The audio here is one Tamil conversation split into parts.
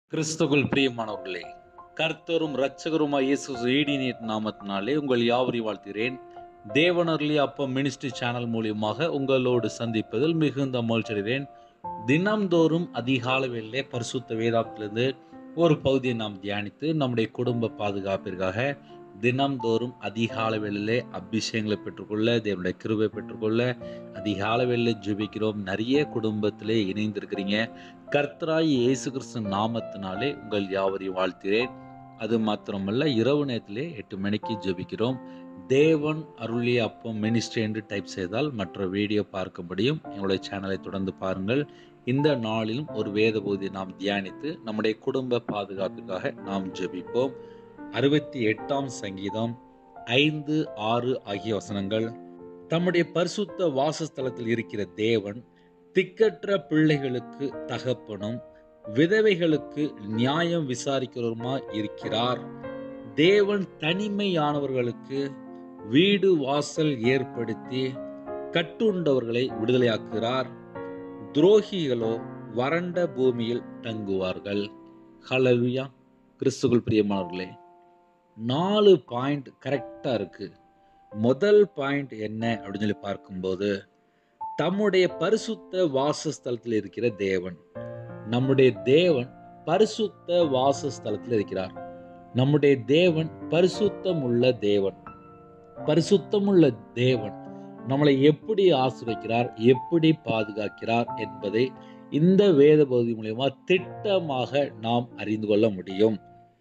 கிறிஸ்துக்குள் பிரியமானவர்களே கர்த்தரும் இரட்சகருமாய் இயேசு ஈடினேட் நாமத்தினாலே உங்கள் யாவரையும் வாழ்த்துகிறேன் தேவனர்லி அப்பம் மினிஸ்ட்ரி சேனல் மூலியமாக உங்களோடு சந்திப்பதில் மிகுந்த மகிழ்ச்சியடைகிறேன் தினம்தோறும் அதிகாலை வேளையிலே பரிசுத்த வேதாத்திலிருந்து ஒரு பகுதியை நாம் தியானித்து நம்முடைய குடும்ப பாதுகாப்பிற்காக தினம்தோறும் அதிகாலை வேளையிலே அபிஷேகங்களை பெற்றுக்கொள்ள தேவனுடைய கிருபை பெற்றுக்கொள்ள அதிகாலை வேளையிலே ஜெபிக்கிறோம் நிறைய குடும்பத்திலே இணைந்திருக்கிறீங்க கர்த்தராய் இயேசு கிறிஸ்து நாமத்தினாலே உங்கள் யாவரையும் வாழ்த்துகிறேன் அது மாத்திரமல்ல இரவு நேரத்திலே எட்டு மணிக்கு ஜெபிக்கிறோம் தேவன் அருளிய அப்பம் மினிஸ்ட்ரி என்று டைப் செய்தால் மற்ற வீடியோ பார்க்க முடியும் எங்களுடைய சேனலை தொடர்ந்து பாருங்கள் இந்த நாளிலும் ஒரு வேத பகுதியை நாம் தியானித்து நம்முடைய குடும்ப பாதுகாப்பிற்காக நாம் ஜெபிப்போம் அறுபத்தி எட்டாம் சங்கீதம் ஐந்து ஆறு ஆகிய வசனங்கள் தம்முடைய பரிசுத்த வாசஸ்தலத்தில் இருக்கிற தேவன் திக்கற்ற பிள்ளைகளுக்கு தகப்பனும் விதவைகளுக்கு நியாயம் விசாரிக்கிறவருமா இருக்கிறார் தேவன் தனிமையானவர்களுக்கு வீடு வாசல் ஏற்படுத்தி கட்டுண்டவர்களை விடுதலையாக்குகிறார் துரோகிகளோ வறண்ட பூமியில் தங்குவார்கள் ஹலலுயா கிறிஸ்துக்குள் பிரியமானவர்களே நாலு பாயிண்ட் கரெக்டாக இருக்கு முதல் பாயிண்ட் என்ன அப்படின்னு சொல்லி பார்க்கும்போது தம்முடைய பரிசுத்த வாசஸ்தலத்தில் இருக்கிற தேவன் நம்முடைய தேவன் பரிசுத்த வாசஸ்தலத்தில் இருக்கிறார் நம்முடைய தேவன் பரிசுத்தம் உள்ள தேவன் பரிசுத்தம் உள்ள தேவன் நம்மளை எப்படி ஆசிரிக்கிறார் எப்படி பாதுகாக்கிறார் என்பதை இந்த வேத பகுதி மூலியமா திட்டமாக நாம் அறிந்து கொள்ள முடியும்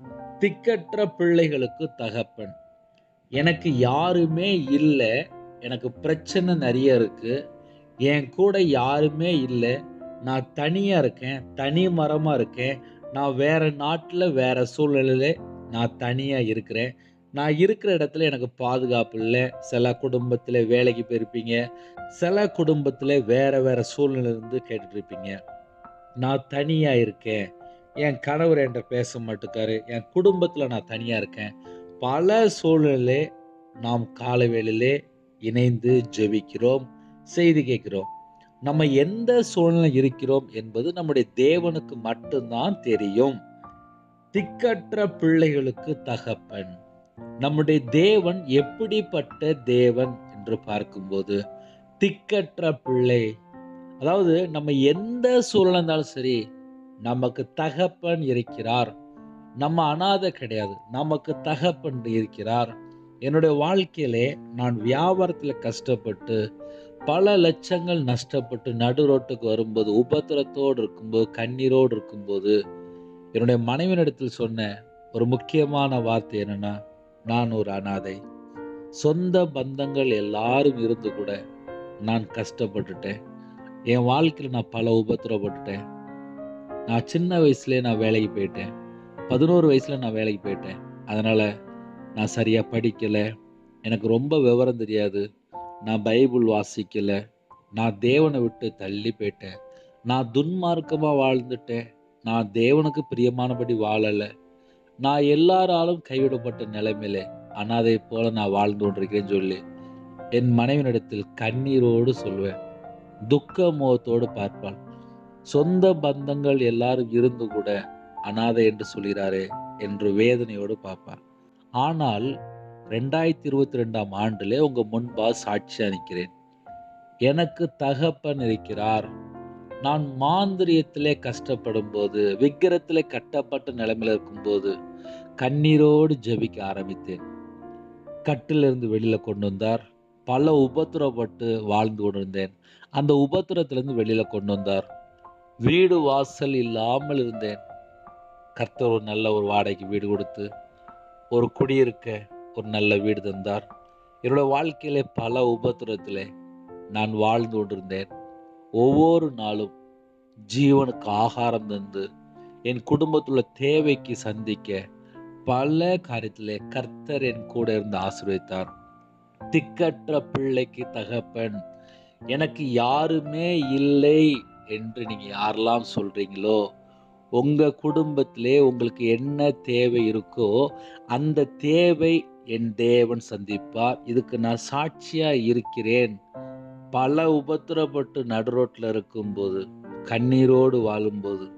திக்கற்ற பிள்ளைகளுக்கு தகப்பன் எனக்கு யாருமே இல்லை எனக்கு பிரச்சனை நிறைய இருக்கு என் கூட யாருமே இல்லை நான் தனியாக இருக்கேன் தனி மரமாக இருக்கேன் நான் வேற நாட்டில் வேற சூழ்நிலையில நான் தனியாக இருக்கிறேன் நான் இருக்கிற இடத்துல எனக்கு பாதுகாப்பு இல்லை சில குடும்பத்தில் வேலைக்கு போயிருப்பீங்க சில குடும்பத்தில் வேற வேற சூழ்நிலை இருந்து கேட்டுட்டு இருப்பீங்க நான் தனியாக இருக்கேன் என் கணவர் என்கிட்ட பேச மாட்டுக்காரு என் குடும்பத்தில் நான் தனியாக இருக்கேன் பல சூழ்நிலை நாம் காலை வேளையிலே இணைந்து ஜெபிக்கிறோம் செய்தி கேட்கிறோம் நம்ம எந்த சூழ்நிலை இருக்கிறோம் என்பது நம்முடைய தேவனுக்கு மட்டும்தான் தெரியும் திக்கற்ற பிள்ளைகளுக்கு தகப்பன் நம்முடைய தேவன் எப்படிப்பட்ட தேவன் என்று பார்க்கும்போது திக்கற்ற பிள்ளை அதாவது நம்ம எந்த சூழ்நிலை இருந்தாலும் சரி நமக்கு தகப்பன் இருக்கிறார் நம்ம அனாதை கிடையாது நமக்கு தகப்பன் இருக்கிறார் என்னுடைய வாழ்க்கையிலே நான் வியாபாரத்தில் கஷ்டப்பட்டு பல லட்சங்கள் நஷ்டப்பட்டு நடு ரோட்டுக்கு வரும்போது உபத்திரத்தோடு இருக்கும்போது கண்ணீரோடு இருக்கும்போது என்னுடைய மனைவினிடத்தில் சொன்ன ஒரு முக்கியமான வார்த்தை என்னன்னா நான் ஒரு அனாதை சொந்த பந்தங்கள் எல்லாரும் இருந்து கூட நான் கஷ்டப்பட்டுட்டேன் என் வாழ்க்கையில் நான் பல உபத்திரப்பட்டுட்டேன் நான் சின்ன வயசுலேயே நான் வேலைக்கு போயிட்டேன் பதினோரு வயசில் நான் வேலைக்கு போயிட்டேன் அதனால் நான் சரியாக படிக்கலை எனக்கு ரொம்ப விவரம் தெரியாது நான் பைபிள் வாசிக்கலை நான் தேவனை விட்டு தள்ளி போயிட்டேன் நான் துன்மார்க்கமாக வாழ்ந்துட்டேன் நான் தேவனுக்கு பிரியமானபடி வாழலை நான் எல்லாராலும் கைவிடப்பட்ட நிலைமையில அனாதை போல நான் வாழ்ந்து கொண்டிருக்கிறேன்னு சொல்லி என் மனைவினிடத்தில் கண்ணீரோடு சொல்வேன் துக்க முகத்தோடு பார்ப்பாள் சொந்த பந்தங்கள் எல்லாரும் இருந்து கூட அனாதை என்று சொல்கிறாரே என்று வேதனையோடு பார்ப்பார் ஆனால் ரெண்டாயிரத்தி இருபத்தி ரெண்டாம் ஆண்டுல உங்க முன்பா சாட்சியா நிற்கிறேன் எனக்கு தகப்பன் இருக்கிறார் நான் மாந்திரியத்திலே கஷ்டப்படும் போது விக்கிரத்திலே கட்டப்பட்ட நிலைமையில இருக்கும்போது கண்ணீரோடு ஜெபிக்க ஆரம்பித்தேன் கட்டிலிருந்து வெளியில கொண்டு வந்தார் பல உபத்திரப்பட்டு வாழ்ந்து கொண்டிருந்தேன் அந்த உபத்திரத்திலிருந்து வெளியில கொண்டு வந்தார் வீடு வாசல் இல்லாமல் இருந்தேன் கர்த்தர் ஒரு நல்ல ஒரு வாடகைக்கு வீடு கொடுத்து ஒரு குடியிருக்க ஒரு நல்ல வீடு தந்தார் என்னோட வாழ்க்கையிலே பல உபத்திரத்திலே நான் வாழ்ந்து கொண்டிருந்தேன் ஒவ்வொரு நாளும் ஜீவனுக்கு ஆகாரம் தந்து என் குடும்பத்துள்ள தேவைக்கு சந்திக்க பல காரியத்திலே கர்த்தர் என் கூட இருந்து ஆசீர்வதித்தார் திக்கற்ற பிள்ளைக்கு தகப்பன் எனக்கு யாருமே இல்லை என்று நீங்க யாரெல்லாம் சொல்றீங்களோ உங்க குடும்பத்திலே உங்களுக்கு என்ன தேவை இருக்கோ அந்த தேவை என் தேவன் சந்திப்பார் இதுக்கு நான் சாட்சியா இருக்கிறேன் பல உபத்திரப்பட்டு நடுரோட்டில் இருக்கும்போது கண்ணீரோடு வாழும்போது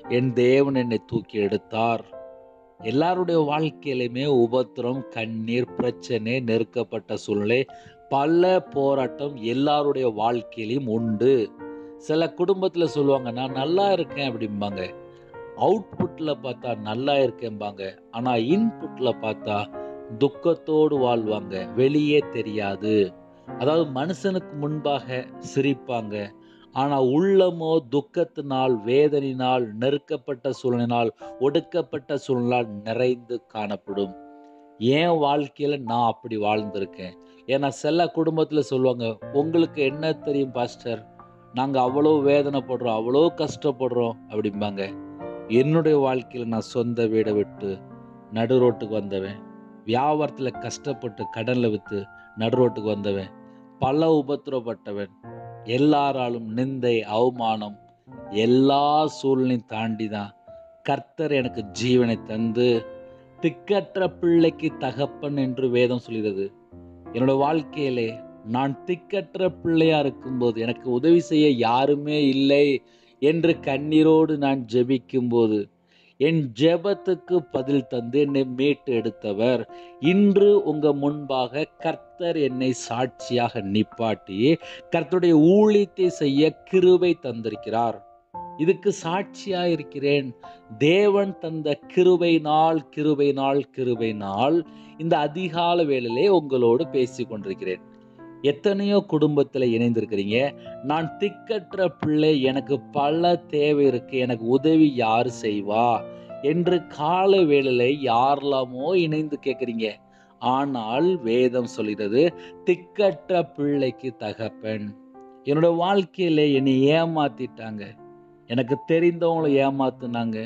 என் தேவன் என்னை தூக்கி எடுத்தார் எல்லாருடைய வாழ்க்கையிலுமே உபத்திரம் கண்ணீர் பிரச்சனை நெருக்கப்பட்ட சூழ்நிலை பல போராட்டம் எல்லாருடைய வாழ்க்கையிலும் உண்டு சில குடும்பத்தில் சொல்லுவாங்க நான் நல்லா இருக்கேன் அப்படிம்பாங்க அவுட்புட்டில் பார்த்தா நல்லா இருக்கேன்பாங்க ஆனால் இன்புட்டில் பார்த்தா துக்கத்தோடு வாழ்வாங்க வெளியே தெரியாது அதாவது மனுஷனுக்கு முன்பாக சிரிப்பாங்க ஆனால் உள்ளமோ துக்கத்தினால் வேதனினால் நெருக்கப்பட்ட சூழ்நினால் ஒடுக்கப்பட்ட சூழ்நிலால் நிறைந்து காணப்படும் என் வாழ்க்கையில் நான் அப்படி வாழ்ந்திருக்கேன் ஏன்னா சில குடும்பத்தில் சொல்லுவாங்க உங்களுக்கு என்ன தெரியும் பாஸ்டர் நாங்கள் அவ்வளோ வேதனைப்படுறோம் அவ்வளோ கஷ்டப்படுறோம் அப்படிம்பாங்க என்னுடைய வாழ்க்கையில் நான் சொந்த வீடை விட்டு நடு ரோட்டுக்கு வந்தவன் வியாபாரத்தில் கஷ்டப்பட்டு கடனில் விற்று நடு ரோட்டுக்கு வந்தவன் பல உபத்திரப்பட்டவன் எல்லாராலும் நிந்தை அவமானம் எல்லா சூழ்நிலையும் தாண்டி தான் கர்த்தர் எனக்கு ஜீவனை தந்து திக்கற்ற பிள்ளைக்கு தகப்பன் என்று வேதம் சொல்கிறது என்னோட வாழ்க்கையிலே நான் திக்கற்ற பிள்ளையா இருக்கும்போது எனக்கு உதவி செய்ய யாருமே இல்லை என்று கண்ணீரோடு நான் ஜெபிக்கும்போது என் ஜெபத்துக்கு பதில் தந்து என்னை மீட்டு எடுத்தவர் இன்று உங்க முன்பாக கர்த்தர் என்னை சாட்சியாக நிப்பாட்டி கர்த்தருடைய ஊழியத்தை செய்ய கிருபை தந்திருக்கிறார் இதுக்கு சாட்சியா இருக்கிறேன் தேவன் தந்த கிருபை நாள் கிருபை நாள் கிருபை நாள் இந்த அதிகால வேளையிலே உங்களோடு பேசி கொண்டிருக்கிறேன் எத்தனையோ குடும்பத்தில் இணைந்திருக்கிறீங்க நான் திக்கற்ற பிள்ளை எனக்கு பல தேவை இருக்கு எனக்கு உதவி யார் செய்வா என்று கால வேளையில யாரெல்லாமோ இணைந்து கேட்குறீங்க ஆனால் வேதம் சொல்கிறது திக்கற்ற பிள்ளைக்கு தகப்பன் என்னோட வாழ்க்கையில என்னை ஏமாத்திட்டாங்க எனக்கு தெரிந்தவங்களை ஏமாத்துனாங்க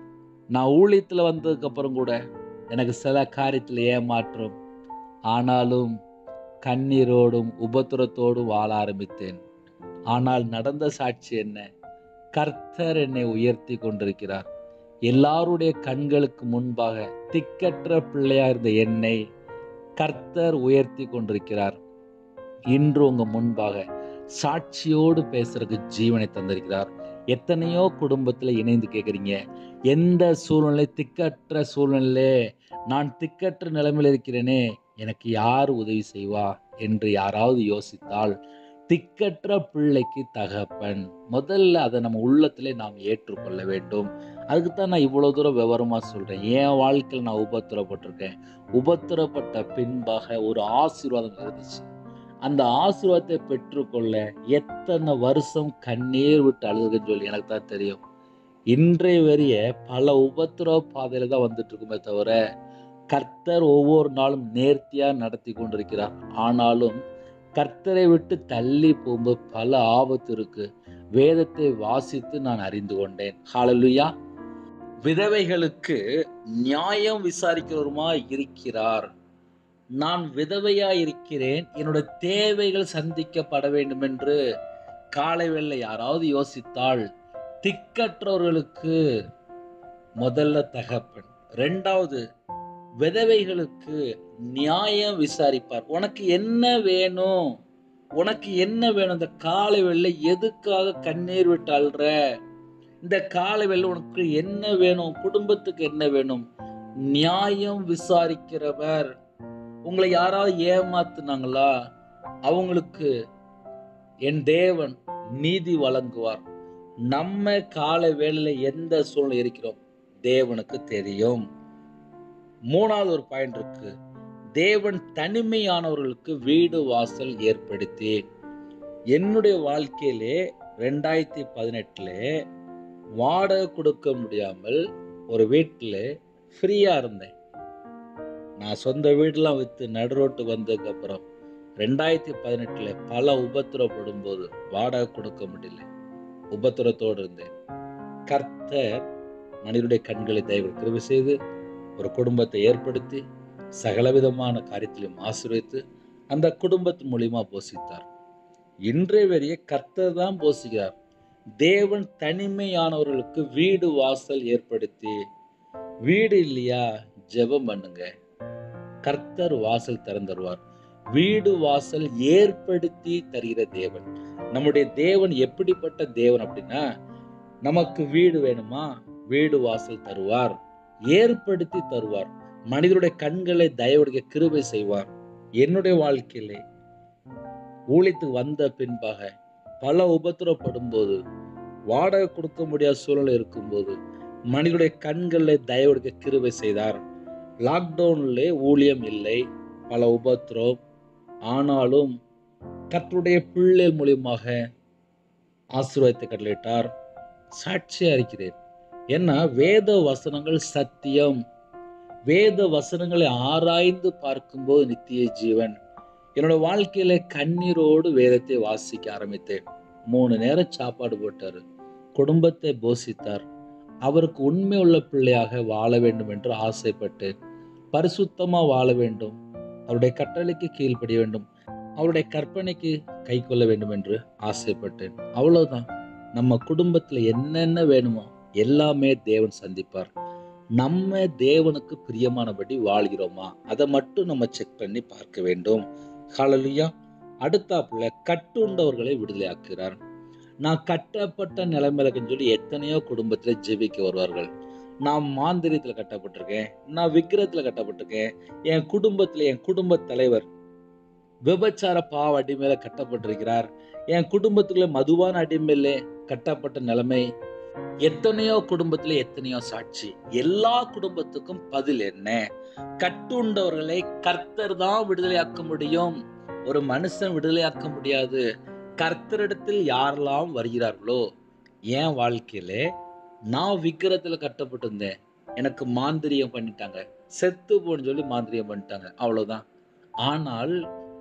நான் ஊழியத்தில் வந்ததுக்கு அப்புறம் கூட எனக்கு சில காரியத்தில் ஏமாற்றம் ஆனாலும் கண்ணீரோடும் உபத்திரத்தோடும் வாழ ஆரம்பித்தேன் ஆனால் நடந்த சாட்சி என்ன கர்த்தர் என்னை உயர்த்தி கொண்டிருக்கிறார் எல்லாருடைய கண்களுக்கு முன்பாக திக்கற்ற பிள்ளையா இருந்த என்னை கர்த்தர் உயர்த்தி கொண்டிருக்கிறார் இன்று உங்க முன்பாக சாட்சியோடு பேசுறதுக்கு ஜீவனை தந்திருக்கிறார் எத்தனையோ குடும்பத்துல இணைந்து கேட்குறீங்க எந்த சூழ்நிலை திக்கற்ற சூழ்நிலை நான் திக்கற்ற நிலைமையில் இருக்கிறேனே எனக்கு யார் உதவி செய்வா என்று யாராவது யோசித்தால் திக்கற்ற பிள்ளைக்கு தகப்பன் முதல்ல அதை நம்ம உள்ளத்திலே நாம் ஏற்றுக்கொள்ள வேண்டும் அதுக்கு தான் நான் இவ்வளோ தூரம் விவரமாக சொல்கிறேன் என் வாழ்க்கையில் நான் உபத்திரப்பட்டிருக்கேன் உபத்திரப்பட்ட பின்பாக ஒரு ஆசீர்வாதம் இருந்துச்சு அந்த ஆசீர்வாதத்தை பெற்றுக்கொள்ள எத்தனை வருஷம் கண்ணீர் விட்டு அழுதுன்னு சொல்லி எனக்கு தான் தெரியும் இன்றைய வரைய பல உபத்திரவ பாதையில தான் வந்துட்டு இருக்குமே தவிர கர்த்தர் ஒவ்வொரு நாளும் நேர்த்தியா நடத்தி கொண்டிருக்கிறார் ஆனாலும் கர்த்தரை விட்டு தள்ளி போகும்போது பல ஆபத்து இருக்கு வேதத்தை வாசித்து நான் அறிந்து கொண்டேன் ஹalleluya விதவைகளுக்கு நியாயம் விசாரிக்கிறவருமா இருக்கிறார் நான் விதவையா இருக்கிறேன் என்னோட தேவைகள் சந்திக்கப்பட வேண்டும் என்று காலை வேளை யாராவது யோசித்தால் திக்கற்றவர்களுக்கு முதல்ல தகப்பன் ரெண்டாவது விதவைகளுக்கு நியாயம் விசாரிப்பார் உனக்கு என்ன வேணும் உனக்கு என்ன வேணும் இந்த காலை வேளை எதுக்காக கண்ணீர் விட்டு அழுற இந்த காலை வேளை உனக்கு என்ன வேணும் குடும்பத்துக்கு என்ன வேணும் நியாயம் விசாரிக்கிறவர் உங்களை யாராவது ஏமாத்துனாங்களா அவங்களுக்கு என் தேவன் நீதி வழங்குவார் நம்ம காலை வேளையில எந்த சூழ்நிலை இருக்கிறோம் தேவனுக்கு தெரியும் மூணாவது ஒரு பாயிண்ட் இருக்கு தேவன் தனிமையானவர்களுக்கு வீடு வாசல் ஏற்படுத்தி என்னுடைய வாழ்க்கையிலே ரெண்டாயிரத்தி பதினெட்டுல வாடகை கொடுக்க முடியாமல் ஒரு வீட்டில் ஃப்ரீயா இருந்தேன் நான் சொந்த வீடெல்லாம் விற்று நடுரோட்டு வந்ததுக்கு அப்புறம் ரெண்டாயிரத்தி பதினெட்டுல பல உபத்திரப்படும் போது வாடகை கொடுக்க முடியல உபத்திரத்தோடு இருந்தேன் கர்த்தர் மனிதனுடைய கண்களை தயவு கிருபை செய்து ஒரு குடும்பத்தை ஏற்படுத்தி சகலவிதமான காரியத்திலும் ஆசீர்வித்து அந்த குடும்பத்தின் மூலியமா போஷித்தார் இன்றைய வரைய கர்த்தர் தான் போஷிக்கிறார் தேவன் தனிமையானவர்களுக்கு வீடு வாசல் ஏற்படுத்தி வீடு இல்லையா ஜெபம் பண்ணுங்க கர்த்தர் வாசல் திறந்துருவார் வீடு வாசல் ஏற்படுத்தி தருகிற தேவன் நம்முடைய தேவன் எப்படிப்பட்ட தேவன் அப்படின்னா நமக்கு வீடு வேணுமா வீடு வாசல் தருவார் ஏற்படுத்தி தருவார் மனிதருடைய கண்களை தயவுடைய கிருபை செய்வார் என்னுடைய வாழ்க்கையிலே ஊழித்து வந்த பின்பாக பல உபத்திரப்படும் போது வாடகை கொடுக்க முடியாத சூழ்நிலை இருக்கும்போது மனிதனுடைய கண்களில் தயவுடைய கிருபை செய்தார் லாக்டவுன்ல ஊழியம் இல்லை பல உபத்திரம் ஆனாலும் கர்த்தருடைய பிள்ளை மூலியமாக ஆசீர்வாதத்தை கட்டளையிட்டார் சாட்சியா இருக்கிறேன் ஏன்னா வேத வசனங்கள் சத்தியம் வேத வசனங்களை ஆராய்ந்து பார்க்கும்போது நித்திய ஜீவன் என்னோட வாழ்க்கையில கண்ணீரோடு வேதத்தை வாசிக்க ஆரம்பித்தேன் மூணு நேரம் சாப்பாடு போட்டாரு குடும்பத்தை போஷித்தார் அவருக்கு உண்மை உள்ள பிள்ளையாக வாழ வேண்டும் என்று ஆசைப்பட்டு பரிசுத்தமா வாழ வேண்டும் அவருடைய கட்டளைக்கு கீழ்ப்படிய வேண்டும் அவருடைய கற்பனைக்கு கை கொள்ள வேண்டும் என்று ஆசைப்பட்டேன் அவ்வளவுதான் நம்ம குடும்பத்துல என்னென்ன வேணுமோ எல்லாமே தேவன் சந்திப்பார் நம்ம தேவனுக்கு பிரியமானபடி வாழ்கிறோமா அதை மட்டும் நம்ம செக் பண்ணி பார்க்க வேண்டும் ஹalleluya அடுத்தாப்புல கட்டுண்டவர்களை விடுதலையாக்குகிறார் நான் கட்டப்பட்ட நிலைமையிலக்குன்னு சொல்லி எத்தனையோ குடும்பத்துல ஜெபிக்க வருவார்கள் நான் மாந்திரியத்துல கட்டப்பட்டிருக்கேன் நான் விக்கிரத்துல கட்டப்பட்டிருக்கேன் என் குடும்பத்துல என் குடும்ப தலைவர் விபச்சார பாவ அடிமையில கட்டப்பட்டிருக்கிறார் என் குடும்பத்துக்குள்ள மதுவான அடிமையில கட்டப்பட்ட நிலைமை எத்தனையோ குடும்பத்துல எத்தனையோ சாட்சி எல்லா குடும்பத்துக்கும் பதில் என்ன கட்டுண்டவர்களை கர்த்தர் தான் விடுதலையாக்க முடியும் ஒரு மனுஷன் விடுதலையாக்க முடியாது கர்த்தரிடத்தில் யாரெல்லாம் வருகிறார்களோ என் வாழ்க்கையில நான் விக்கிரத்துல கட்டப்பட்டிருந்தேன் எனக்கு மாந்திரியம் பண்ணிட்டாங்க செத்து போன்னு சொல்லி மாந்திரியம் பண்ணிட்டாங்க அவ்வளவுதான் ஆனால்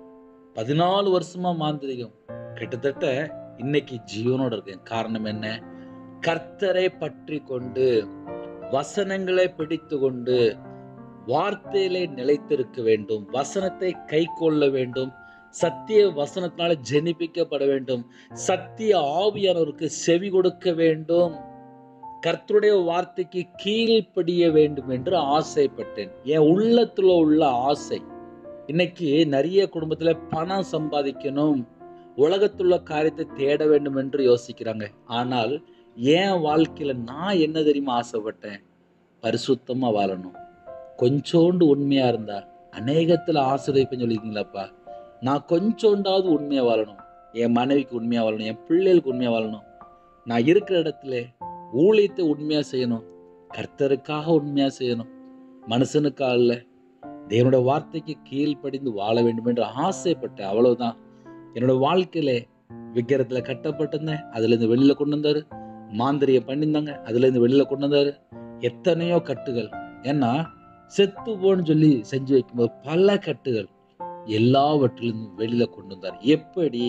பதினாலு வருஷமா மாந்திரிகம் கிட்டத்தட்ட இன்னைக்கு ஜீவனோட இருக்கேன் காரணம் என்ன கர்த்தரை பற்றி கொண்டு வசனங்களை பிடித்து கொண்டு வார்த்தையிலே நிலைத்திருக்க வேண்டும் வசனத்தை கை கொள்ள வேண்டும் சத்திய வசனத்தினால ஜெனிப்பிக்கப்பட வேண்டும் சத்திய ஆவியானவருக்கு செவி கொடுக்க வேண்டும் கர்த்தருடைய வார்த்தைக்கு கீழ்ப்படிய வேண்டும் என்று ஆசைப்பட்டேன் என் உள்ளத்துல உள்ள ஆசை இன்னைக்கு நிறைய குடும்பத்துல பணம் சம்பாதிக்கணும் உலகத்துள்ள காரியத்தை தேட வேண்டும் என்று யோசிக்கிறாங்க ஆனால் என் வாழ்க்கையில நான் என்ன தெரியுமா ஆசைப்பட்டேன் பரிசுத்தமா வாழணும் கொஞ்சோண்டு உண்மையா இருந்தா அநேகத்துல ஆசிரியப்பேன்னு சொல்லியிருக்கீங்களாப்பா நான் கொஞ்சோண்டாவது உண்மையா வாழணும் என் மனைவிக்கு உண்மையா வாழணும் என் பிள்ளைகளுக்கு உண்மையா வாழணும் நான் இருக்கிற இடத்துல ஊழியத்தை உண்மையா செய்யணும் கர்த்தருக்காக உண்மையா செய்யணும் மனுஷனுக்காக இல்ல தேவனோட வார்த்தைக்கு கீழ்ப்படிந்து வாழ வேண்டும் என்று ஆசைப்பட்டேன் அவ்வளவுதான் என்னோட வாழ்க்கையில விக்கிரத்துல கட்டப்பட்டிருந்தேன் அதுல இருந்து வெளியில கொண்டு வந்தாரு மாந்திரியம் பண்ணியிருந்தாங்க அதுல இருந்து வெளியில கொண்டு வந்தாரு எத்தனையோ கட்டுகள் ஏன்னா செத்து போன்னு சொல்லி செஞ்சு வைக்கும்போது பல கட்டுகள் எல்லாவற்றிலிருந்தும் வெளியில கொண்டு வந்தார் எப்படி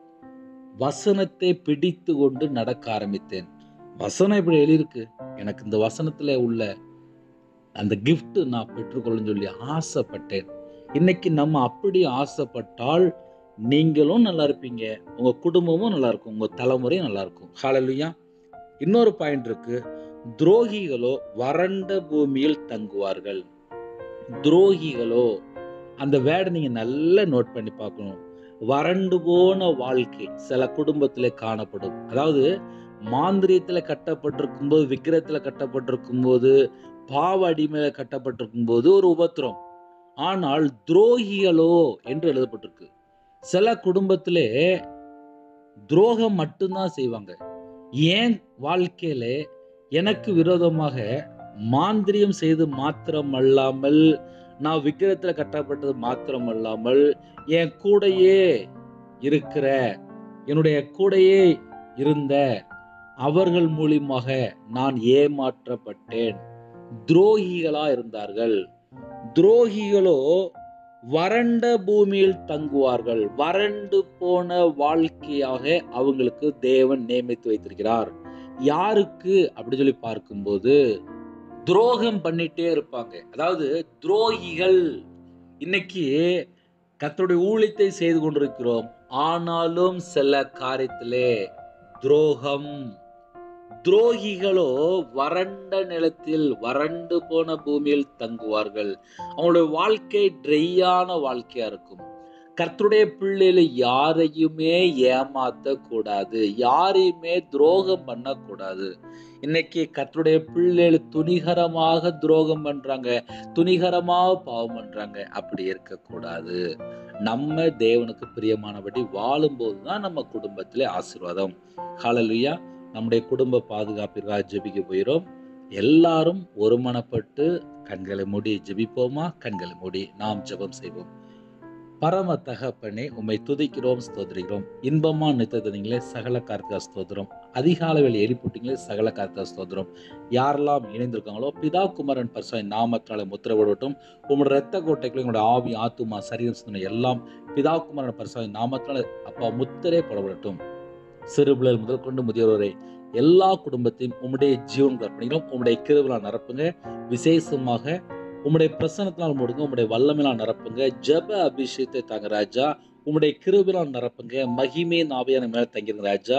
வசனத்தை பிடித்து கொண்டு நடக்க ஆரம்பித்தேன் வசனம் இப்படி எழுதியிருக்கு எனக்கு இந்த வசனத்துல உள்ள அந்த gift நான் பெற்றுக்கொள்ளும் சொல்லி ஆசைப்பட்டேன் இன்னைக்கு நம்ம அப்படி ஆசைப்பட்டால் நீங்களும் நல்லா இருப்பீங்க உங்க குடும்பமும் நல்லா இருக்கும் உங்க தலைமுறையும் நல்லா இருக்கும் ஹalleluya இன்னொரு பாயிண்ட் இருக்கு துரோகிகளோ வறண்ட பூமியில் தங்குவார்கள் துரோகிகளோ அந்த வேர்டை நீங்க நல்லா நோட் பண்ணி பார்க்கணும் வறண்டு போன வாழ்க்கை சில குடும்பத்திலே காணப்படும் அதாவது மாந்திரியத்துல கட்டப்பட்டிருக்கும் போது விக்கிரத்துல கட்டப்பட்டிருக்கும் போது பாவ அடிமையில கட்டப்பட்டிருக்கும் போது ஒரு உபத்திரம் ஆனால் துரோகிகளோ என்று எழுதப்பட்டிருக்கு சில குடும்பத்திலே துரோகம் மட்டும்தான் செய்வாங்க ஏன் வாழ்க்கையில எனக்கு விரோதமாக மாந்திரியம் செய்து மாத்திரம் அல்லாமல் நான் விக்கிரத்துல கட்டப்பட்டது மாத்திரம் அல்லாமல் என் கூடையே இருக்கிற என்னுடைய கூடையே இருந்த அவர்கள் மூலியமாக நான் ஏமாற்றப்பட்டேன் துரோகிகளா இருந்தார்கள் துரோகிகளோ வறண்ட பூமியில் தங்குவார்கள் வறண்டு போன வாழ்க்கையாக அவங்களுக்கு தேவன் நியமித்து வைத்திருக்கிறார் யாருக்கு அப்படி சொல்லி பார்க்கும்போது துரோகம் பண்ணிட்டே இருப்பாங்க அதாவது துரோகிகள் இன்னைக்கு கர்த்தருடைய ஊழியத்தை செய்து கொண்டிருக்கிறோம் ஆனாலும் சில காரியத்திலே துரோகம் துரோகிகளோ வறண்ட நிலத்தில் வறண்டு போன பூமியில் தங்குவார்கள் அவங்களுடைய வாழ்க்கை ட்ரையான வாழ்க்கையா இருக்கும் கர்த்தருடைய பிள்ளைகளை யாரையுமே ஏமாத்த கூடாது யாரையுமே துரோகம் பண்ணக்கூடாது இன்னைக்கு கர்த்தருடைய பிள்ளைகள் துணிகரமாக துரோகம் பண்றாங்க துணிகரமாக பாவம் பண்றாங்க அப்படி இருக்கக்கூடாது நம்ம தேவனுக்கு பிரியமானபடி வாழும்போது தான் நம்ம குடும்பத்திலே ஆசீர்வாதம் ஹalleluya நம்முடைய குடும்ப பாதுகாப்பிற்காக ஜெபிக்க போயிடும் எல்லாரும் ஒருமனப்பட்டு கண்களை மூடி ஜெபிப்போமா கண்களை மூடி நாம் ஜெபம் செய்வோம் பரம தகப்பனே உம்மை துதிக்கிறோம் ஸ்தோத்திரிக்கிறோம் இன்பமா நித்ததீங்களே சகல கார்த்திகா ஸ்தோத்திரம் அதிகாலவில் எழுப்பிட்டீங்களே சகல கார்த்திகா ஸ்தோத்திரம் யாரெல்லாம் இணைந்திருக்காங்களோ பிதா குமரன் பரிசாய் நாமத்தால முத்திரவிடட்டும் உங்களோட ரத்த கோட்டைக்குள்ள உங்களோட ஆவி ஆத்துமா சரீரம் சிந்தனை எல்லாம் பிதா குமரன் பரிசாய் நாமத்தால அப்பா முத்திரே படவிடட்டும் சிறு பிள்ளைகள் முதல் கொண்டு முதியோர் வரை எல்லா குடும்பத்தையும் உம்முடைய ஜீவன் அர்ப்பணிக்கிறோம் உம்முடைய கிருவிழா நிரப்புங்க விசேஷமாக உம்முடைய பிரசனத்தினால் மூடுங்க உம்முடைய வல்லமையினால் நிரப்புங்க ஜப அபிஷேகத்தை தாங்க ராஜா உம்முடைய கிருபினால் நிரப்புங்க மகிமே நாவையான மேல தங்கிருங்க ராஜா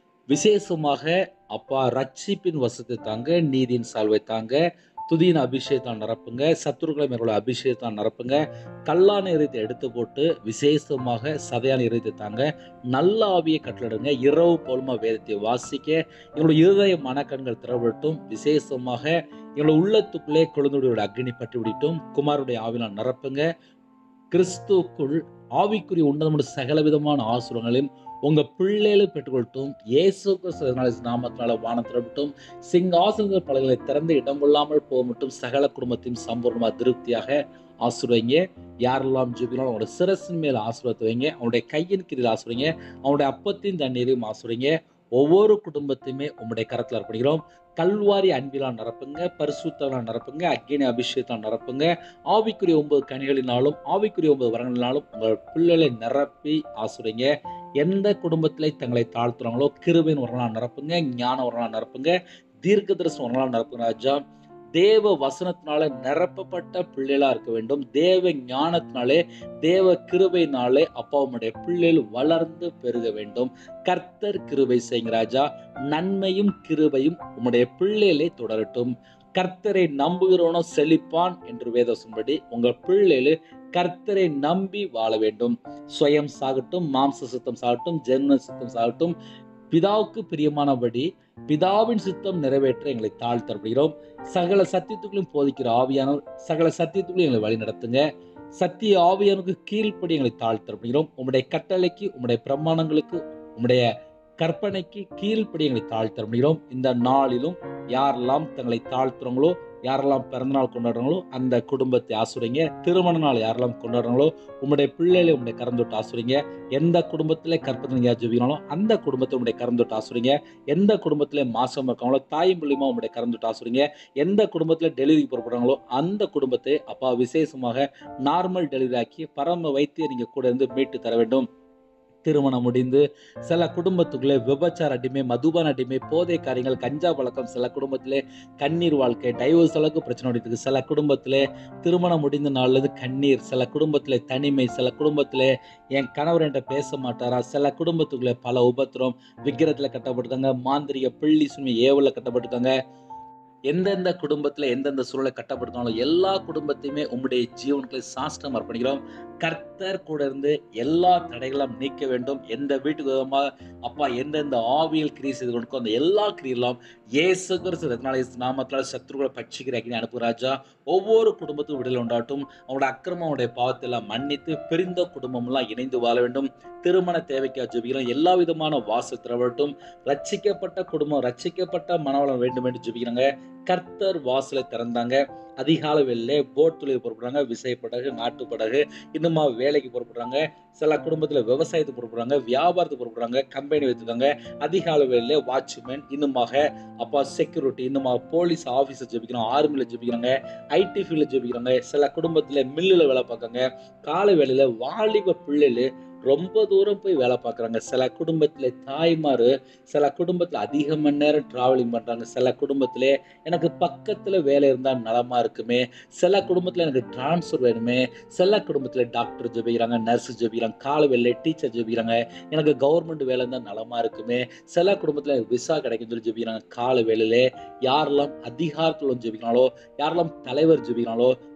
விசேஷமாக அப்பா ரட்சிப்பின் வசத்தை தாங்க நீதியின் சால்வை தாங்க துதியின் அபிஷேகத்தால் நிரப்புங்க சத்துருக்களை மேற்கொள்ள அபிஷேகத்தால் நிரப்புங்க கல்லான இறைத்தை எடுத்து போட்டு விசேஷமாக சதையான இறைத்தை தாங்க நல்ல ஆவியை கட்டளிடுங்க இரவு போலுமா வேதத்தை வாசிக்க எங்களுடைய இருதய மனக்கண்கள் திறவட்டும் விசேஷமாக எங்களோட உள்ளத்துக்குள்ளே குழந்தையோட அக்னி பற்றி விடிட்டும் குமாருடைய ஆவினால் நிரப்புங்க கிறிஸ்துக்குள் ஆவிக்குரிய உன்னதமுடைய சகல விதமான ஆசுரங்களையும் உங்க பிள்ளைகளை பெற்றுக்கொள்ளட்டும் இயேசு கிறிஸ்து நாமத்தினால வானம் திறப்பட்டும் சிங்காசனங்கள் பலகளை திறந்து இடம் கொள்ளாமல் போக மட்டும் சகல குடும்பத்தையும் சம்பூர்ணமா திருப்தியாக ஆசிர்வைங்க யாரெல்லாம் ஜெபிக்கலாம் அவனோட சிரசின் மேல ஆசீர்வாதத்தை வைங்க அவனுடைய கையின் கீழில் ஆசிர்வைங்க அவனுடைய அப்பத்தின் தண்ணீரையும் ஆசிர்வைங்க ஒவ்வொரு குடும்பத்தையுமே உம்முடைய கரத்தில் அர்ப்பணிக்கிறோம் கல்வாரி அன்பிலால் நிரப்புங்க பரிசுத்தால் நிரப்புங்க அக்கினி அபிஷேகத்தால் நிரப்புங்க ஆவிக்குரிய ஒன்பது கனிகளினாலும் ஆவிக்குரிய ஒன்பது வரங்களினாலும் உங்கள் பிள்ளைகளை நிரப்பி ஆசுரைங்க எந்த குடும்பத்திலே தங்களை தாழ்த்துறாங்களோ கிருபின் வரலாறு நிரப்புங்க ஞான வரலாறு நிரப்புங்க தீர்க்க தரிசன வரலாறு நிரப்புங்க ராஜா தேவ வசனத்தினால நிரப்பப்பட்ட பிள்ளைகளா இருக்க வேண்டும் தேவ ஞானத்தினாலே தேவ கிருபையினாலே அப்பா உம்முடைய பிள்ளைகள் வளர்ந்து பெருக வேண்டும் கர்த்தர் கிருபை செய்யுங்க ராஜா நன்மையும் கிருபையும் உம்முடைய பிள்ளைகளே தொடரட்டும் கர்த்தரை நம்புகிறவனோ செழிப்பான் என்று வேதசன்படி உங்கள் பிள்ளைகள் கர்த்தரை நம்பி வாழ வேண்டும் சுயம் சாகட்டும் மாம்ச சித்தம் சாகட்டும் ஜென்ம சித்தம் சாகட்டும் பிதாவுக்கு பிரியமானபடி பிதாவின் சித்தம் நிறைவேற்ற எங்களை தாழ்த்தப்படுகிறோம் சகல சத்தியத்துக்குள்ளும் போதிக்கிற ஆவியானவர் சகல சத்தியத்துக்குள்ளும் எங்களை வழி நடத்துங்க சத்திய ஆவியானுக்கு கீழ்ப்படி எங்களை தாழ்த்தப்படுகிறோம் உம்முடைய கட்டளைக்கு உம்முடைய பிரமாணங்களுக்கு உம்முடைய கற்பனைக்கு கீழ்ப்படி எங்களை தாழ்த்தப்படுகிறோம் இந்த நாளிலும் யாரெல்லாம் தங்களை தாழ்த்துறாங்களோ யாரெல்லாம் பிறந்தநாள் கொண்டாடுறாங்களோ அந்த குடும்பத்தை ஆசுறீங்க திருமண நாள் யாரெல்லாம் கொண்டாடுறாங்களோ உம்முடைய பிள்ளைகளை உம்முடைய கறந்துட்டு ஆசுறீங்க எந்த குடும்பத்திலே கற்பனை ஜெபிக்கிறாங்களோ அந்த குடும்பத்தை உம்முடைய கறந்துட்டு ஆசுறீங்க எந்த குடும்பத்திலே மாசம் இருக்காங்களோ தாய் மூலியமா உம்முடைய கறந்துட்டு ஆசுறீங்க எந்த குடும்பத்துல டெலிவரி புறப்படுறாங்களோ அந்த குடும்பத்தை அப்பா விசேஷமாக நார்மல் டெலிவரி ஆக்கி பரம வைத்திய நீங்க கூட இருந்து மீட்டு தர வேண்டும் திருமணம் முடிந்து சில குடும்பத்துக்குள்ளே விபச்சார அடிமை மதுபான அடிமை போதை காரியங்கள் கஞ்சா பழக்கம் சில குடும்பத்திலே கண்ணீர் வாழ்க்கை டைவர்ஸ் அளவுக்கு பிரச்சனை ஓடிட்டு சில குடும்பத்திலே திருமணம் முடிந்த நாள்ல இருந்து கண்ணீர் சில குடும்பத்திலே தனிமை சில குடும்பத்திலே என் கணவர் என்கிட்ட பேச மாட்டாரா சில குடும்பத்துக்குள்ளே பல உபத்திரம் விக்கிரத்துல கட்டப்பட்டுட்டாங்க மாந்திரிக பிள்ளி சுமி ஏவல கட்டப்பட்டுட்டாங்க எந்தெந்த குடும்பத்துல எந்தெந்த சூழலை கட்டப்படுத்தாலும் எல்லா குடும்பத்தையுமே உம்முடைய ஜீவன்களை சாஸ்திரம் அர்ப்பணிக்கிறோம் கர்த்தர் கூட இருந்து எல்லா தடைகளும் நீக்க வேண்டும் எந்த வீட்டுக்கு விதமா அப்பா எந்தெந்த ஆவியல் கிரியை செய்து கொண்டிருக்கோ அந்த எல்லா கிரியெல்லாம் இயேசு கிறிஸ்து ரத்னாலய நாமத்தால் சத்துருக்களை பட்சிக்கிற அக்னி அனுப்பு ராஜா ஒவ்வொரு குடும்பத்துக்கும் விடுதலை உண்டாட்டும் அவனோட அக்கிரமம் அவனுடைய பாவத்தை எல்லாம் மன்னித்து பிரிந்த குடும்பம் எல்லாம் இணைந்து வாழ வேண்டும் திருமண தேவைக்காக ஜெபிக்கிறோம் எல்லா விதமான வாசல் திறவட்டும் ரட்சிக்கப்பட்ட குடும்பம் ரட்சிக்கப்பட்ட மனவளம் வேண்டும் என்று ஜெபிக்கிறாங்க கர்த்தர் வாசலை திறந்தாங்க அதிகால வெளில போட் தொழில் புறப்படுறாங்க விசைப்படகு நாட்டு படகு இன்னுமா வேலைக்கு புறப்படுறாங்க சில குடும்பத்துல விவசாயத்துக்கு புறப்படுறாங்க வியாபாரத்துக்கு புறப்படுறாங்க கம்பெனி வச்சிருக்காங்க அதிகால வேலையில வாட்ச்மேன் இன்னுமாக அப்பா செக்யூரிட்டி இன்னுமா போலீஸ் ஆபீஸர் ஜெபிக்கிறோம் ஆர்மில ஜெபிக்கிறாங்க ஐடி ஃபீல்ட்ல ஜெபிக்கிறாங்க சில குடும்பத்துல மில்லுல வேலை பார்க்காங்க காலை வேலையில வாலிப பிள்ளைகள் ரொம்ப தூரம் போய் வேலை பார்க்குறாங்க சில குடும்பத்துல தாய்மாரு சில குடும்பத்துல அதிக மணி நேரம் டிராவலிங் பண்றாங்க சில குடும்பத்திலே எனக்கு பக்கத்துல வேலை இருந்தா நலமா இருக்குமே சில குடும்பத்துல எனக்கு டிரான்ஸ்ஃபர் வேணுமே சில குடும்பத்துல டாக்டர் ஜெபிக்கிறாங்க நர்ஸ் ஜெபிக்கிறாங்க கால வேலை டீச்சர் ஜெபிக்கிறாங்க எனக்கு கவர்மெண்ட் வேலை இருந்தா நலமா இருக்குமே சில குடும்பத்துல எனக்கு விசா கிடைக்கும் சொல்லி ஜெபிக்கிறாங்க கால வேலையிலே யாரெல்லாம் அதிகாரத்துல ஜெபிக்கிறாங்களோ யாரெல்லாம் தலைவர் ஜெபிக்கிறாங்களோ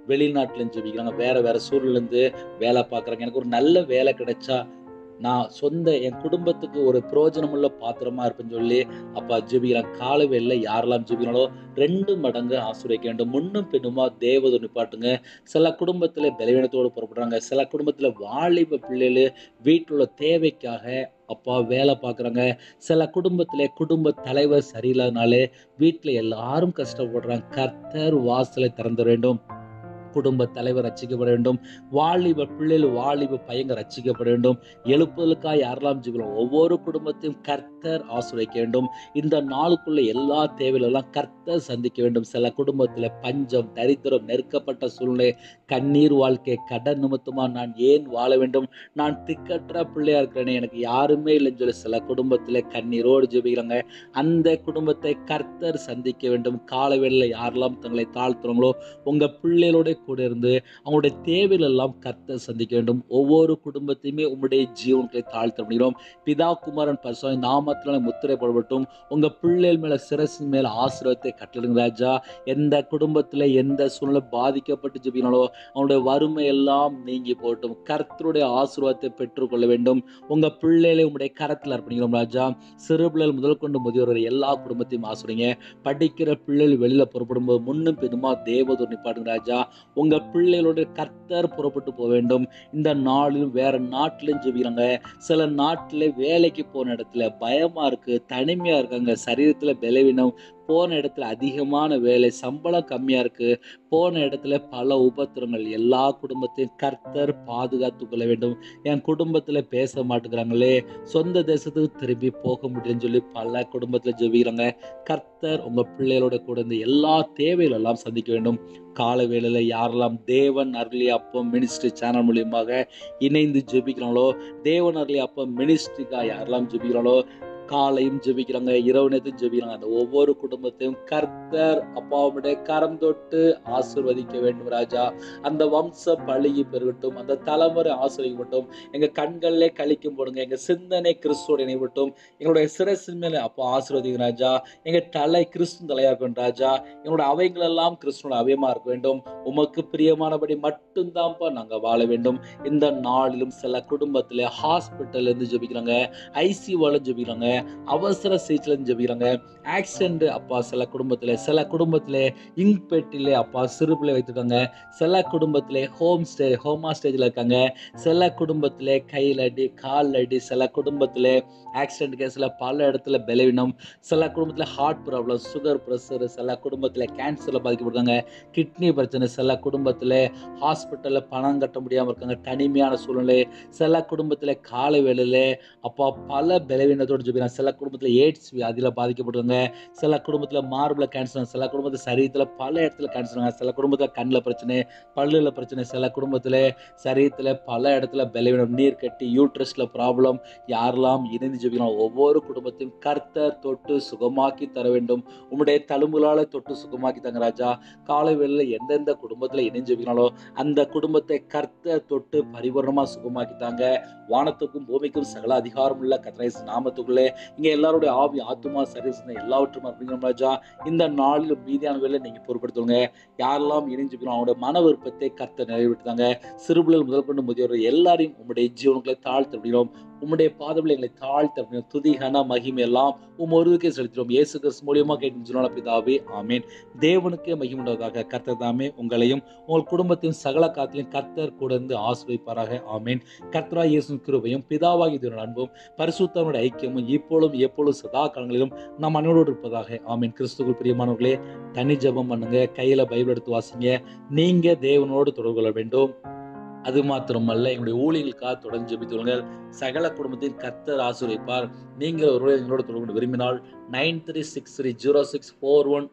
வெளிநாட்டுல ஜெபிக்கிறாங்க வேற வேற சூழ்நிலேருந்து வேலை பார்க்குறாங்க எனக்கு ஒரு நல்ல வேலை கிடைச்சா நான் சொந்த என் குடும்பத்துக்கு ஒரு பிரயோஜனமுள்ள பாத்திரமா இருப்பேன்னு சொல்லி அப்பா ஜெபிக்கிறான் கால வேலையில யாரெல்லாம் ஜெபிக்கிறாங்களோ ரெண்டு மடங்கு ஆசிரியக்க வேண்டும் முன்னும் பின்னுமா தேவதை நிப்பாட்டுங்க சில குடும்பத்துல பலவீனத்தோடு புறப்படுறாங்க சில குடும்பத்துல வாலிப பிள்ளைகள் வீட்டில் உள்ள தேவைக்காக அப்பா வேலை பார்க்குறாங்க சில குடும்பத்துல குடும்ப தலைவர் சரியில்லாதனாலே வீட்டில் எல்லாரும் கஷ்டப்படுறாங்க கர்த்தர் வாசலை திறந்த வேண்டும் குடும்ப தலைவர் ரட்சிக்கப்பட வேண்டும் வாலிப பிள்ளைகள் வாலிப பையங்க ரட்சிக்கப்பட வேண்டும் எழுப்புதலுக்காக யாரெல்லாம் ஜீவிக்கிறோம் ஒவ்வொரு குடும்பத்தையும் கர்த்தர் ஆசிரியக்க வேண்டும் இந்த நாளுக்குள்ள எல்லா தேவைகளெல்லாம் கர்த்தர் சந்திக்க வேண்டும் சில குடும்பத்தில் பஞ்சம் தரித்திரம் நெருக்கப்பட்ட சூழ்நிலை கண்ணீர் வாழ்க்கை கடன் நிமித்தமா நான் ஏன் வாழ வேண்டும் நான் திக்கற்ற பிள்ளையா இருக்கிறேனே எனக்கு யாருமே இல்லைன்னு சொல்லி சில குடும்பத்தில் கண்ணீரோடு ஜெபிக்கிறாங்க அந்த குடும்பத்தை கர்த்தர் சந்திக்க வேண்டும் கால வேளையில் யாரெல்லாம் தங்களை தாழ்த்துறாங்களோ உங்க பிள்ளைகளோட கூட இருந்து அவங்களுடைய தேவைகள் எல்லாம் கர்த்தர் சந்திக்க வேண்டும் ஒவ்வொரு குடும்பத்தையுமே உங்களுடைய ஜீவன்களை தாழ்த்த முடியும் பிதா குமாரன் பரிசுவாய் நாமத்தினால முத்திரை போடப்பட்டும் உங்க பிள்ளைகள் மேல சிரசின் மேல ஆசீர்வாதத்தை கட்டளுங்க ராஜா எந்த குடும்பத்துல எந்த சூழ்நிலை பாதிக்கப்பட்டு ஜெபினாலோ அவனுடைய வறுமை எல்லாம் நீங்கி போட்டும் கர்த்தருடைய ஆசீர்வாதத்தை பெற்றுக்கொள்ள வேண்டும் உங்க பிள்ளைகளை உங்களுடைய கரத்தில் அர்ப்பணிக்கிறோம் ராஜா சிறு பிள்ளைகள் முதல் கொண்டு முதியோர் வரை எல்லா குடும்பத்தையும் ஆசிரியங்க படிக்கிற பிள்ளைகள் வெளியில புறப்படும் போது முன்னும் பின்னுமா தேவதூர் நிப்பாட்டுங்க ராஜா உங்க பிள்ளைகளோட கர்த்தர் புறப்பட்டு போக வேண்டும் இந்த நாளிலும் வேற நாட்டிலும் ஜெபிக்கிறாங்க சில நாட்டில் வேலைக்கு போன இடத்துல பயமா இருக்கு தனிமையா இருக்காங்க சரீரத்துல பலவீனம் போன இடத்துல அதிகமான வேலை சம்பளம் கம்மியா இருக்கு போன இடத்துல பல உபத்திரங்கள் எல்லா குடும்பத்தையும் கர்த்தர் பாதுகாத்து கொள்ள வேண்டும் என் குடும்பத்துல பேச மாட்டேங்கிறாங்களே சொந்த தேசத்துக்கு திரும்பி போக முடியும்னு சொல்லி பல குடும்பத்துல ஜெபிக்கிறாங்க கர்த்தர் உங்க பிள்ளைகளோட கூட இந்த எல்லா தேவைகள் எல்லாம் சந்திக்க வேண்டும் கால வேளையில யாரெல்லாம் தேவன் அருளி அப்பம் மினிஸ்ட்ரி சேனல் மூலியமாக இணைந்து ஜெபிக்கிறாங்களோ தேவன் அருளி அப்பம் மினிஸ்ட்ரிக்கா யாரெல்லாம் ஜெபிக்கிறாங்களோ காலையும் ஜெபிக்கிறாங்க இரவு நேரத்தையும் ஜெபிக்கிறாங்க அந்த ஒவ்வொரு குடும்பத்தையும் கர்த்தர் அப்பாவுடைய கரம் தொட்டு ஆசிர்வதிக்க வேண்டும் ராஜா அந்த வம்ச பழுகி பெருகட்டும் அந்த தலைமுறை ஆசிரியப்பட்டும் எங்க கண்களிலே கழிக்கும் போடுங்க எங்க சிந்தனை கிறிஸ்துவோட இணைவட்டும் எங்களுடைய சிரசின் மேல அப்போ ஆசீர்வதிங்க ராஜா எங்க தலை கிறிஸ்து தலையா இருக்கணும் ராஜா எங்களோட அவைகள் எல்லாம் கிறிஸ்துவோட அவயமா இருக்க வேண்டும் உமக்கு பிரியமானபடி மட்டும்தான்ப்பா நாங்க வாழ வேண்டும் இந்த நாளிலும் சில குடும்பத்துல ஹாஸ்பிட்டல்ல இருந்து ஜெபிக்கிறாங்க ஐசியூவால ஜெபிக்கிறாங்க அவசர சிகிச்சையில இருந்து ஜெபிக்கிறாங்க ஆக்சிடென்ட் அப்பா சில குடும்பத்துல சில குடும்பத்துல இங்க் பெட்டிலே அப்பா சிறு பிள்ளை வைத்திருக்காங்க சில குடும்பத்துல ஹோம் ஸ்டே ஹோமா ஸ்டேஜ்ல இருக்காங்க சில குடும்பத்துல கையில் அடி கால் அடி சில குடும்பத்துல ஆக்சிடென்ட் கேஸ்ல பல இடத்துல பலவீனம் சில குடும்பத்துல ஹார்ட் ப்ராப்ளம் சுகர் ப்ரெஷர் சில குடும்பத்துல கேன்சர்ல பாதிக்கப்படுறாங்க கிட்னி பிரச்சனை சில குடும்பத்துல ஹாஸ்பிட்டல்ல பணம் கட்ட முடியாம இருக்காங்க தனிமையான சூழ்நிலை சில குடும்பத்துல காலை வேளையில அப்பா பல பலவீனத்தோடு ஜெபிக்கிறாங்க சில குடும்பத்துல எய்ட்ஸ் வியாதியில பாதிக்கப்படுறாங்க சில குடும்பத்துல மார்பில் கேன்சர் சில குடும்பத்துல சரீரத்துல பல இடத்துல கேன்சர் சில குடும்பத்துல கண்ணில் பிரச்சனை பல்லுல பிரச்சனை சில குடும்பத்துல சரீரத்துல பல இடத்துல பலவீனம் நீர் கட்டி யூட்ரஸ்ல ப்ராப்ளம் யாரெல்லாம் இணைந்து ஜெபிக்கிறோம் ஒவ்வொரு குடும்பத்தையும் கர்த்தர் தொட்டு சுகமாக்கி தர வேண்டும் உம்முடைய தழும்புகளால தொட்டு சுகமாக்கி தங்க ராஜா காலை வேளையில எந்தெந்த குடும்பத்துல இணைஞ்சு ஜெபிக்கிறாங்களோ அந்த குடும்பத்தை கர்த்தர் தொட்டு பரிபூர்ணமா சுகமாக்கி தாங்க வானத்துக்கும் பூமிக்கும் சகல அதிகாரம் உள்ள கத்ரேஸ் நாமத்துக்குள்ளே இங்க எல்லாருடைய ஆவி ஆத்துமா சரீஸ் எல்லாவற்றும் அப்படிங்கிற ராஜா இந்த நாளில் மீதியான வேலை நீங்க பொறுப்படுத்துவங்க யாரெல்லாம் இணைஞ்சுக்கிறோம் அவங்களோட மன விருப்பத்தை கர்த்தர் நிறைவேற்றுதாங்க சிறுபிள்ளைகள் முதல் கொண்டு முதியோர் எல்லாரையும் உங்களுடைய ஜீவனங்களை தாழ்த்து அப்படிங்கிறோம் உம்முடைய பாதங்களை எங்களை தாழ்த்து அப்படின்னு துதி கன மகிமை எல்லாம் உம் ஒருவருக்கே செலுத்திடும் இயேசு கிறிஸ்து மூலியமா கேட்கும் ஜீவன பிதாவே ஆமேன் தேவனுக்கே மகிமுண்டதாக கர்த்தர் தாமே உங்களையும் உங்கள் குடும்பத்தையும் சகல காத்திலையும் கர்த்தர் கூட இருந்து ஆசிர்வதிப்பாராக ஆமேன் கர்த்தரா இயேசு கிருபையும் பிதாவாகி தேவனோட அன்பும் பரிசுத்தவனுடைய ஐக்கியமும் இப்பொழுதும் எப்பொழுதும் சதா காலங்களிலும் நம் அன்போடு இருப்பதாக ஆமீன் கிறிஸ்துக்குள் பிரியமானவர்களே தனி ஜெபம் பண்ணுங்க கையில பைபிள் எடுத்து வாசிங்க நீங்க தேவனோடு தொடர்பு கொள்ள வேண்டும் அது மாத்திரமல்ல எங்களுடைய ஊழியர்களுக்காக தொடர்ந்து ஜெபித்துள்ளுங்கள் சகல குடும்பத்தின் கர்த்தர் ஆசிரியப்பார் நீங்கள் ஒரு எங்களோட தொடர்பு கொள்ள விரும்பினால் nine three six three zero six four one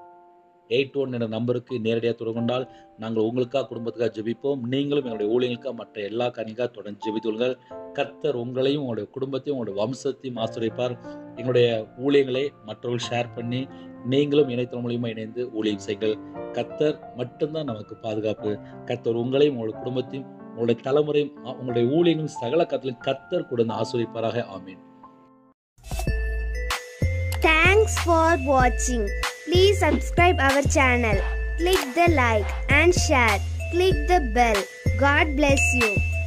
eight one என்ற நம்பருக்கு நேரடியாக தொடர்பு கொண்டால் நாங்கள் உங்களுக்காக குடும்பத்துக்காக ஜெபிப்போம் நீங்களும் எங்களுடைய ஊழியர்களுக்காக மற்ற எல்லா காரியங்களுக்காக தொடர்ந்து ஜெபித்துள்ளுங்கள் கர்த்தர் உங்களையும் உங்களுடைய குடும்பத்தையும் உங்களுடைய வம்சத்தையும் ஆசிரியப்பார் எங்களுடைய ஊழியங்களை மற்றவர்கள் ஷேர் பண்ணி நீங்களும் இணையதளம் மூலியமா இணைந்து ஊழியம் செய்யுங்கள் கர்த்தர் மட்டும்தான் நமக்கு பாதுகாப்பு கர்த்தர் உங்களையும் உங்களுடைய குடும்பத்தையும் உங்களுடைய தலைமுறையும் அ- உங்களுடைய ஊழியங்களும் சகல கத்திலும் கர்த்தர் கொடுத்து ஆசிரியப்பாராக ஆமீன் Thanks for watching. Please subscribe our channel. Click the like and share. Click the bell. God bless you.